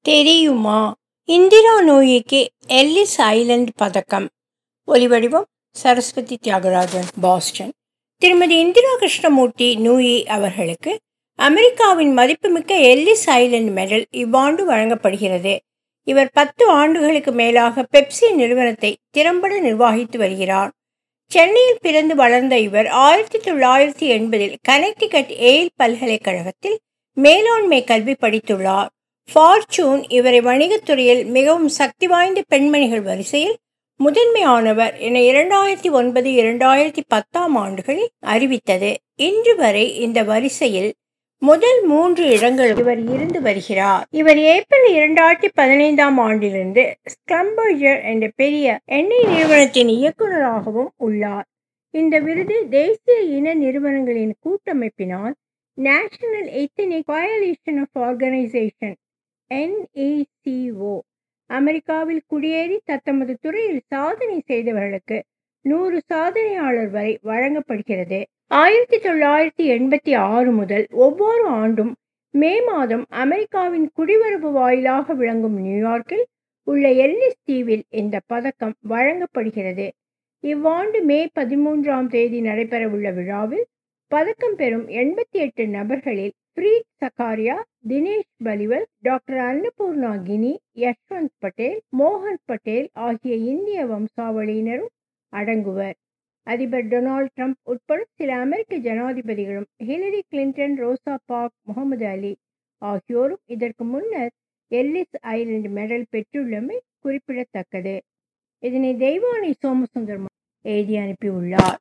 தெரியுமா Indira நூயிக்கு Ellis Island பதக்கம் ஒலிவடிவம் சரஸ்வதி தியாகராஜன் பாஸ்டன் திருமதி இந்திரா கிருஷ்ணமூர்த்தி நூயி அவர்களுக்கு அமெரிக்காவின் மதிப்புமிக்க எல்லிஸ் ஐலண்ட் மெடல் இவ்வாண்டு வழங்கப்படுகிறது இவர் பத்து ஆண்டுகளுக்கு மேலாக பெப்சி நிறுவனத்தை திறம்பட நிர்வகித்து வருகிறார் சென்னையில் பிறந்து வளர்ந்த இவர் ஆயிரத்தி தொள்ளாயிரத்தி எண்பதில் கனெக்டிகட் ஏல் பல்கலைக்கழகத்தில் மேலாண்மை கல்வி படித்துள்ளார் ஃபார்ச்சூன் இவரை வணிகத்துறையில் மிகவும் சக்தி வாய்ந்த பெண்மணிகள் வரிசையில் முதன்மையானவர் என இரண்டாயிரத்தி ஒன்பது இரண்டாயிரத்தி பத்தாம் ஆண்டுகளில் அறிவித்தது இன்று வரை இந்த வரிசையில் முதல் மூன்று இடங்கள் இவர் இருந்து வருகிறார் இவர் ஏப்ரல் இரண்டாயிரத்தி பதினைந்தாம் ஆண்டிலிருந்து ஸ்கிளம்பர்ஜர் என்ற பெரிய எண்ணெய் நிறுவனத்தின் இயக்குநராகவும் உள்ளார் இந்த விருது தேசிய இன நிறுவனங்களின் கூட்டமைப்பினால் national ethnic coalition of organization NACO அமெரிக்காவில் குடியேறி தத்தமது துறையில் சாதனை செய்தவர்களுக்கு நூறு சாதனையாளர் வரை வழங்கப்படுகிறது ஆயிரத்தி தொள்ளாயிரத்தி எண்பத்தி ஆறு முதல் ஒவ்வொரு ஆண்டும் மே மாதம் அமெரிக்காவின் குடிவரவு வாயிலாக விளங்கும் நியூயார்க்கில் உள்ள எல்லிஸ் தீவில் இந்த பதக்கம் வழங்கப்படுகிறது இவ்வாண்டு மே பதிமூன்றாம் தேதி நடைபெறவுள்ள விழாவில் பதக்கம் பெறும் எண்பத்தி எட்டு நபர்களில் பிரீத் சக்காரியா தினேஷ் பலிவல் டாக்டர் அன்னபூர்ணா கினி யஷ்வந்த் பட்டேல் மோகன் பட்டேல் ஆகிய இந்திய வம்சாவளியினரும் அடங்குவர் அதிபர் டொனால்ட் ட்ரம்ப் உட்பட சில அமெரிக்க ஜனாதிபதிகளும் Hillary Clinton Rosa Park Muhammad Ali ஆகியோரும் இதற்கு முன்னர் எல்லிஸ் ஐலண்ட் மெடல் பெற்றுள்ளமை குறிப்பிடத்தக்கது இதனை தெய்வானி சோமசுந்தரம் எழுதி அனுப்பியுள்ளார்